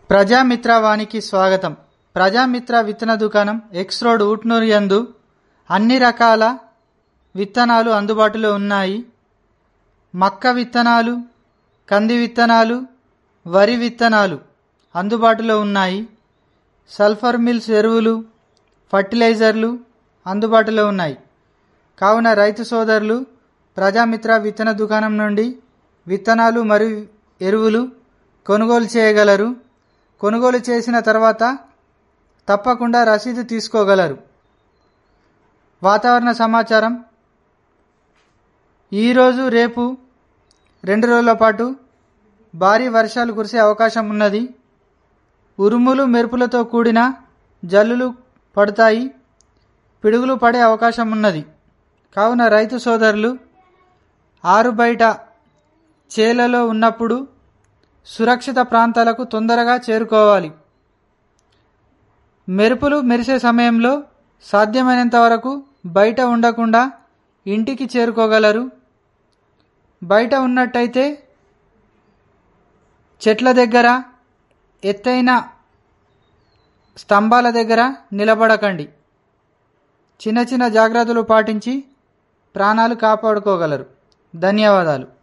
ప్రజామిత్ర వానికి స్వాగతం ప్రజామిత్ర విత్తన దుకాణం ఎక్స్ రోడ్ ఊట్నూరు యందు అన్ని రకాల విత్తనాలు అందుబాటులో ఉన్నాయి మక్క విత్తనాలు కంది విత్తనాలు వరి విత్తనాలు అందుబాటులో ఉన్నాయి సల్ఫర్ మిల్స్ ఎరువులు ఫర్టిలైజర్లు అందుబాటులో ఉన్నాయి కావున రైతు సోదరులు ప్రజామిత్ర విత్తన దుకాణం నుండి విత్తనాలు మరియు ఎరువులు కొనుగోలు చేయగలరు కొనుగోలు చేసిన తర్వాత తప్పకుండా రసీదు తీసుకోగలరు వాతావరణ సమాచారం ఈరోజు రేపు రెండు రోజుల పాటు భారీ వర్షాలు కురిసే అవకాశం ఉన్నది ఉరుములు మెరుపులతో కూడిన జల్లులు పడతాయి పిడుగులు పడే అవకాశం ఉన్నది కావున రైతు సోదరులు ఆరు బయట చేలలో ఉన్నప్పుడు సురక్షిత ప్రాంతాలకు తొందరగా చేరుకోవాలి మెరుపులు మెరిసే సమయంలో సాధ్యమైనంత వరకు బయట ఉండకుండా ఇంటికి చేరుకోగలరు బయట ఉన్నట్టయితే చెట్ల దగ్గర ఎత్తైన స్తంభాల దగ్గర నిలబడకండి చిన్న చిన్న జాగ్రత్తలు పాటించి ప్రాణాలు కాపాడుకోగలరు ధన్యవాదాలు